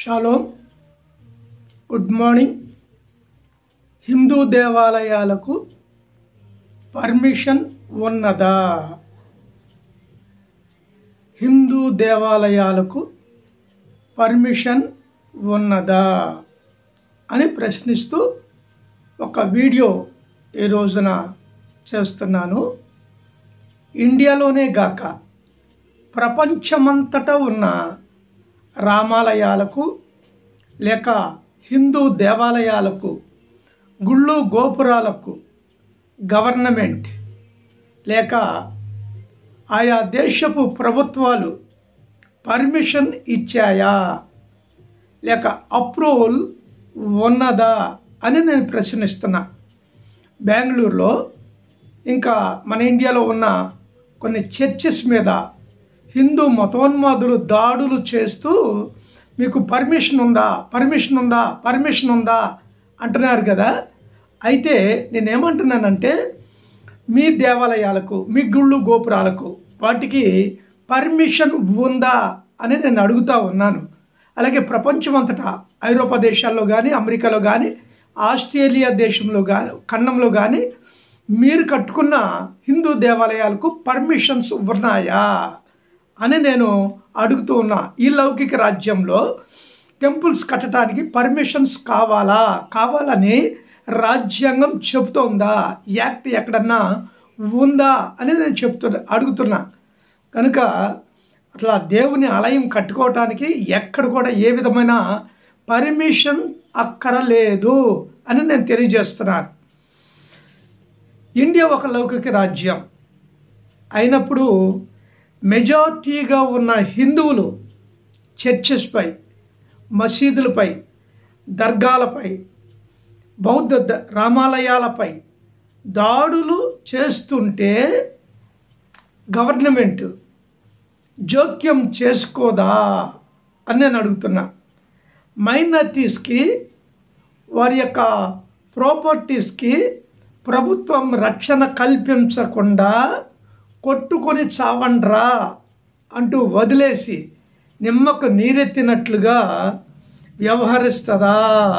shalom good morning Hindu దేవాలయాలకు permission ఉన్నదా హిందూ దేవాలయాలకు పర్మిషన్ ఉన్నదా అని ప్రశ్నిస్తూ ఒక వీడియో ఈ రోజున చేస్తున్నాను ఇండియాలోనే గాక ప్రపంచమంతటా ఉన్న రామాలయాలకు లేక హిందూ దేవాలయాలకు గుళ్ళు గోపురాలకు గవర్నమెంట్ లేక ఆయా దేశపు ప్రభుత్వాలు పర్మిషన్ ఇచ్చాయా లేక అప్రూవల్ ఉన్నదా అని నేను ప్రశ్నిస్తున్నా బెంగళూరులో ఇంకా మన ఇండియాలో ఉన్న కొన్ని చర్చెస్ మీద హిందూ మతోన్మాదులు దాడులు చేస్తూ మీకు పర్మిషన్ ఉందా పర్మిషన్ ఉందా పర్మిషన్ ఉందా అంటున్నారు కదా అయితే నేనేమంటున్నానంటే మీ దేవాలయాలకు మీ గుళ్ళు గోపురాలకు వాటికి పర్మిషన్ ఉందా అని నేను అడుగుతా ఉన్నాను అలాగే ప్రపంచమంతటా ఐరోపా దేశాల్లో కానీ అమెరికాలో కానీ ఆస్ట్రేలియా దేశంలో కానీ ఖండంలో కానీ మీరు కట్టుకున్న హిందూ దేవాలయాలకు పర్మిషన్స్ ఉన్నాయా అని నేను అడుగుతూ ఉన్నా ఈ లౌకిక రాజ్యంలో టెంపుల్స్ కట్టడానికి పర్మిషన్స్ కావాలా కావాలని రాజ్యాంగం చెబుతోందా యాక్ట్ ఎక్కడన్నా ఉందా అని నేను చెప్తున్నా అడుగుతున్నా కనుక అట్లా దేవుని ఆలయం కట్టుకోవటానికి ఎక్కడ కూడా ఏ విధమైన పర్మిషన్ అక్కరలేదు అని నేను తెలియజేస్తున్నాను ఇండియా ఒక లౌకిక రాజ్యం అయినప్పుడు మెజార్టీగా ఉన్న హిందువులు చర్చెస్పై మసీదులపై దర్గాలపై బౌద్ధ ద- రామాలయాలపై దాడులు చేస్తుంటే గవర్నమెంట్ జోక్యం చేసుకోదా అని నేను అడుగుతున్నా మైనార్టీస్కి వారి యొక్క ప్రాపర్టీస్కి ప్రభుత్వం రక్షణ కల్పించకుండా కొట్టుకొని చావండ్రా అంటూ వదిలేసి నిమ్మకు నీరెత్తినట్లుగా వ్యవహరిస్తుందా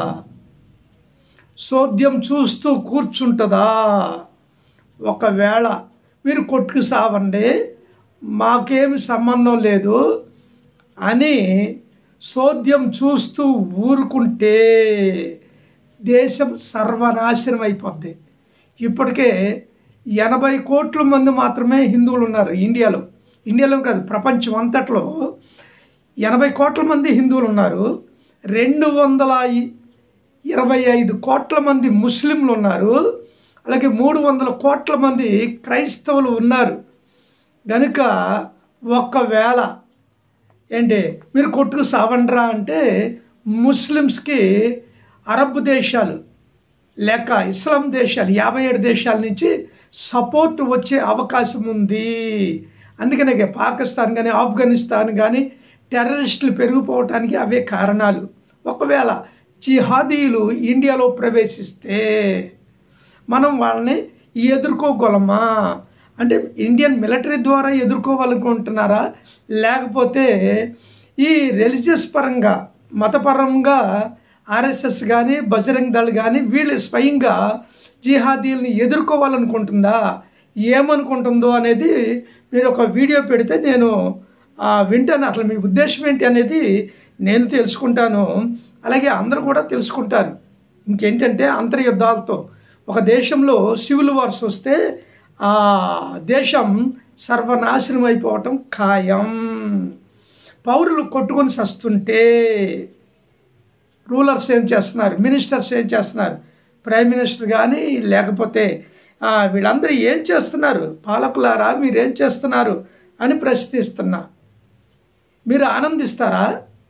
సోద్యం చూస్తూ కూర్చుంటుందా ఒకవేళ మీరు కొట్టుకు సావండి మాకేమి సంబంధం లేదు అని సోద్యం చూస్తూ ఊరుకుంటే దేశం సర్వనాశనం అయిపోద్ది ఇప్పటికే ఎనభై కోట్ల మంది మాత్రమే హిందువులు ఉన్నారు ఇండియాలో ఇండియాలో కాదు ప్రపంచం అంతట్లో ఎనభై కోట్ల మంది హిందువులు ఉన్నారు రెండు వందల ఇ- ఇరవై ఐదు కోట్ల మంది ముస్లింలు ఉన్నారు అలాగే మూడు వందల కోట్ల మంది క్రైస్తవులు ఉన్నారు గనుక ఒక్కవేళ ఏంటి మీరు కొట్టుకు సావండ్రా అంటే ముస్లిమ్స్కి అరబ్ దేశాలు లేక ఇస్లాం దేశాలు యాభై ఏడు దేశాల నుంచి సపోర్ట్ వచ్చే అవకాశం ఉంది అందుకనే ఇక పాకిస్తాన్ కానీ ఆఫ్ఘనిస్తాన్ కానీ టెర్రరిస్టులు పెరిగిపోవటానికి అవే కారణాలు ఒకవేళ జిహాదీలు ఇండియాలో ప్రవేశిస్తే మనం వాళ్ళని ఎదుర్కోగలమా అంటే ఇండియన్ మిలిటరీ ద్వారా ఎదుర్కోవాలనుకుంటున్నారా లేకపోతే ఈ రిలీజియస్ పరంగా మతపరంగా ఆర్ఎస్ఎస్ కానీ బజరంగ్ దళ్ కానీ వీళ్ళు స్వయంగా జిహాదీల్ని ఎదుర్కోవాలనుకుంటుందా ఏమనుకుంటుందో అనేది మీరు ఒక వీడియో పెడితే నేను ఆ, వింటాను అట్లా మీ ఉద్దేశం ఏంటి అనేది నేను తెలుసుకుంటాను అలాగే అందరూ కూడా తెలుసుకుంటారు ఇంకేంటంటే అంతర్యుద్ధాలతో ఒక దేశంలో సివిల్ వార్స్ వస్తే ఆ దేశం సర్వనాశనం అయిపోవటం ఖాయం పౌరులు కొట్టుకొని సస్తుంటే రూలర్స్ ఏం చేస్తున్నారు మినిస్టర్స్ ఏం చేస్తున్నారు ప్రైమ్ మినిస్టర్ కానీ లేకపోతే ఆ, వీళ్ళందరూ ఏం చేస్తున్నారు పాలకులారా మీరేం చేస్తున్నారు అని ప్రశ్నిస్తున్నా మీరు ఆనందిస్తారా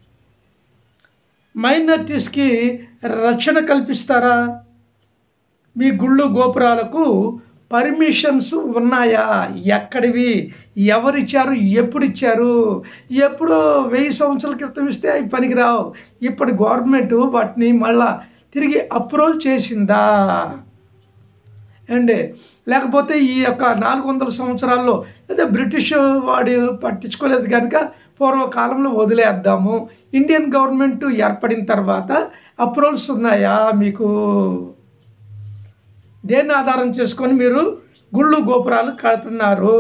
మైనార్టీస్కి రక్షణ కల్పిస్తారా మీ గుళ్ళు గోపురాలకు పర్మిషన్స్ ఉన్నాయా ఎక్కడివి ఎవరిచ్చారు ఎప్పుడు ఇచ్చారు ఎప్పుడో వెయ్యి సంవత్సరాల క్రితం ఇస్తే అవి పనికిరావు ఇప్పటి గవర్నమెంట్ వాటిని మళ్ళా తిరిగి అప్రూవల్ చేసిందా అండి లేకపోతే ఈ యొక్క నాలుగు వందల సంవత్సరాల్లో అయితే బ్రిటిష్ వాడు పట్టించుకోలేదు కనుక పూర్వకాలంలో వదిలేద్దాము ఇండియన్ గవర్నమెంట్ ఏర్పడిన తర్వాత అప్రూవల్స్ ఉన్నాయా మీకు దేన్ని ఆధారం చేసుకొని మీరు గుళ్ళు గోపురాలు కడుతున్నారు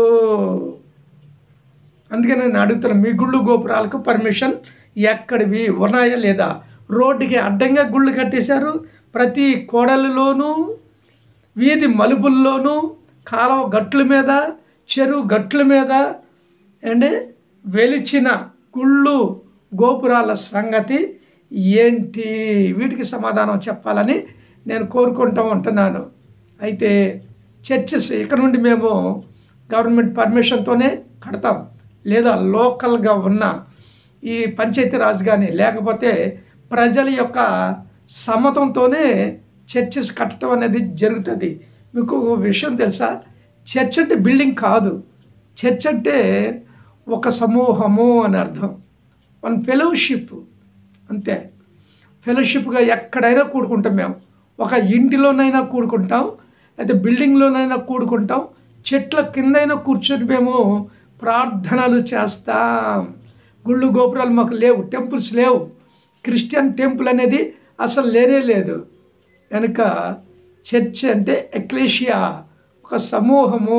అందుకే నేను అడుగుతున్నాను మీ గుళ్ళు గోపురాలకు పర్మిషన్ ఎక్కడివి ఉన్నాయా లేదా రోడ్డుకి అడ్డంగా గుళ్ళు కట్టేశారు ప్రతి కోడలిలోనూ వీధి మలుపుల్లోనూ కాలువ గట్ల మీద చెరువు గట్ల మీద అండి వెలిచిన గుళ్ళు గోపురాల సంగతి ఏంటి వీటికి సమాధానం చెప్పాలని నేను కోరుకుంటూ ఉంటున్నాను అయితే చర్చెస్ ఇక్కడ నుండి మేము గవర్నమెంట్ పర్మిషన్తోనే కడతాం లేదా లోకల్గా ఉన్న ఈ పంచాయతీరాజ్ కానీ లేకపోతే ప్రజల యొక్క సమ్మతంతోనే చర్చెస్ కట్టడం అనేది జరుగుతుంది మీకు ఒక విషయం తెలుసా చర్చ్ అంటే బిల్డింగ్ కాదు చర్చ్ అంటే ఒక సమూహము అని అర్థం వన్ ఫెలోషిప్ అంతే ఫెలోషిప్గా ఎక్కడైనా కూడుకుంటాం మేము ఒక ఇంటిలోనైనా కూడుకుంటాం అయితే బిల్డింగ్లోనైనా కూడుకుంటాం చెట్ల కిందైనా కూర్చొని మేము ప్రార్థనలు చేస్తాం గుళ్ళు గోపురాలు మాకు లేవు టెంపుల్స్ లేవు క్రిస్టియన్ టెంపుల్ అనేది అసలు లేనే లేదు కనుక చర్చ్ అంటే ఎక్లేషియా ఒక సమూహము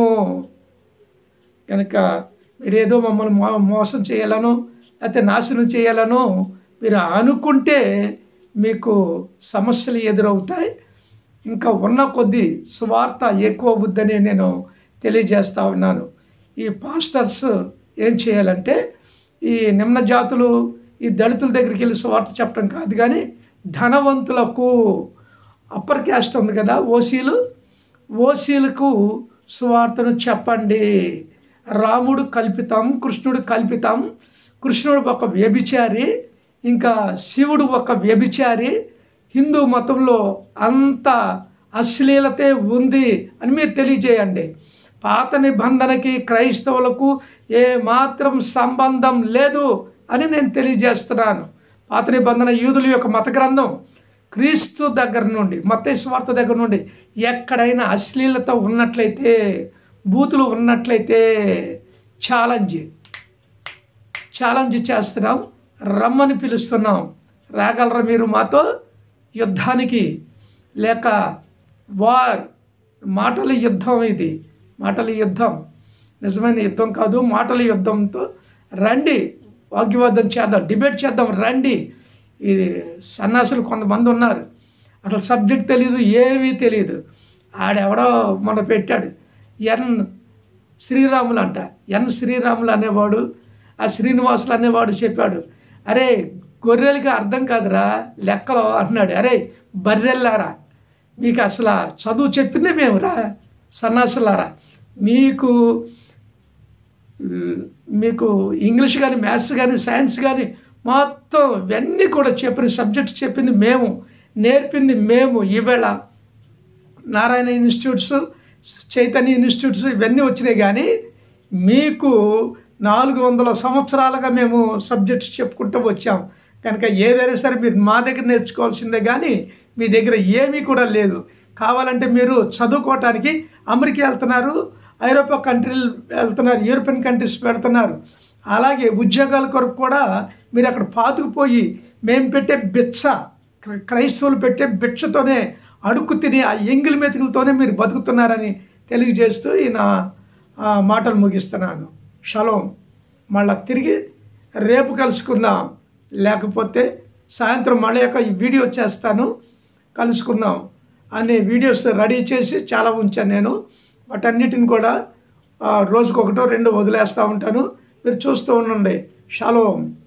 కనుక మీరేదో మమ్మల్ని మో మోసం చేయాలనో లేకపోతే నాశనం చేయాలనో మీరు అనుకుంటే మీకు సమస్యలు ఎదురవుతాయి ఇంకా ఉన్న కొద్దీ సువార్త ఎక్కువ అవుద్దని నేను తెలియజేస్తా ఉన్నాను ఈ పాస్టర్స్ ఏం చేయాలంటే ఈ నిమ్న జాతులు ఈ దళితుల దగ్గరికి వెళ్ళి సువార్త చెప్పడం కాదు కానీ ధనవంతులకు అప్పర్ క్యాస్ట్ ఉంది కదా ఓసీలు ఓసీలకు సువార్తను చెప్పండి రాముడు కల్పితం కృష్ణుడు కల్పితం కృష్ణుడు ఒక వ్యభిచారి ఇంకా శివుడు ఒక వ్యభిచారి హిందూ మతంలో అంత అశ్లీలతే ఉంది అని మీరు తెలియజేయండి పాత నిబంధనకి క్రైస్తవులకు ఏ మాత్రం సంబంధం లేదు అని నేను తెలియజేస్తున్నాను పాత నిబంధన యూదుల యొక్క మత గ్రంథం క్రీస్తు దగ్గర నుండి మత స్వార్థ దగ్గర నుండి ఎక్కడైనా అశ్లీలత ఉన్నట్లయితే బూతులు ఉన్నట్లయితే ఛాలెంజ్ ఛాలెంజ్ చేస్తున్నాం రమ్మని పిలుస్తున్నాం రాగలరా మీరు మాతో యుద్ధానికి లేక వార్ మాటల యుద్ధం ఇది మాటల యుద్ధం నిజమైన యుద్ధం కాదు మాటల యుద్ధంతో రండి వాగ్వివాదం చేద్దాం డిబేట్ చేద్దాం రండి ఇది సన్నాసులు కొంతమంది ఉన్నారు అసలు సబ్జెక్ట్ తెలియదు ఏమీ తెలియదు ఆడెవడో మొన్న పెట్టాడు ఎన్ శ్రీరాములు అంట ఎన్ శ్రీరాములు అనేవాడు ఆ శ్రీనివాసులు అనేవాడు చెప్పాడు అరే గొర్రెలకి అర్థం కాదురా లెక్కలో అన్నాడు అరే బర్రెల్లారా మీకు అసలు చదువు చెప్పిందే మేము రా సన్నాసులారా మీకు మీకు ఇంగ్లీష్ కానీ మ్యాథ్స్ కానీ సైన్స్ కానీ మొత్తం ఇవన్నీ కూడా చెప్పిన సబ్జెక్ట్స్ చెప్పింది మేము నేర్పింది మేము ఈవేళ నారాయణ ఇన్స్టిట్యూట్స్ చైతన్య ఇన్స్టిట్యూట్స్ ఇవన్నీ వచ్చినాయి కానీ మీకు నాలుగు వందల సంవత్సరాలుగా మేము సబ్జెక్ట్స్ చెప్పుకుంటూ వచ్చాం కనుక ఏదైనా సరే మీరు మా దగ్గర నేర్చుకోవాల్సిందే కానీ మీ దగ్గర ఏమీ కూడా లేదు కావాలంటే మీరు చదువుకోవటానికి అమెరికా వెళ్తున్నారు ఐరోపా కంట్రీలు వెళ్తున్నారు యూరోపియన్ కంట్రీస్ వెళ్తున్నారు అలాగే ఉద్యోగాల కొరకు కూడా మీరు అక్కడ పాతుకుపోయి మేము పెట్టే బిచ్చ క్ర- క్రైస్తవులు పెట్టే భిక్షతోనే అడుక్కు తిని ఆ ఎంగిలి మెతుకులతోనే మీరు బతుకుతున్నారని తెలియజేస్తూ ఈ నా ఆ, మాటలు ముగిస్తున్నాను షలోం మళ్ళా తిరిగి రేపు కలుసుకుందాం లేకపోతే సాయంత్రం మళ్ళీ యొక్క ఈ వీడియో చేస్తాను కలుసుకుందాం అనే వీడియోస్ రెడీ చేసి చాలా ఉంచాను నేను వాటన్నిటిని కూడా ఆ, రోజుకొకటో రెండో వదిలేస్తూ ఉంటాను మీరు చూస్తూ ఉండండి షలోం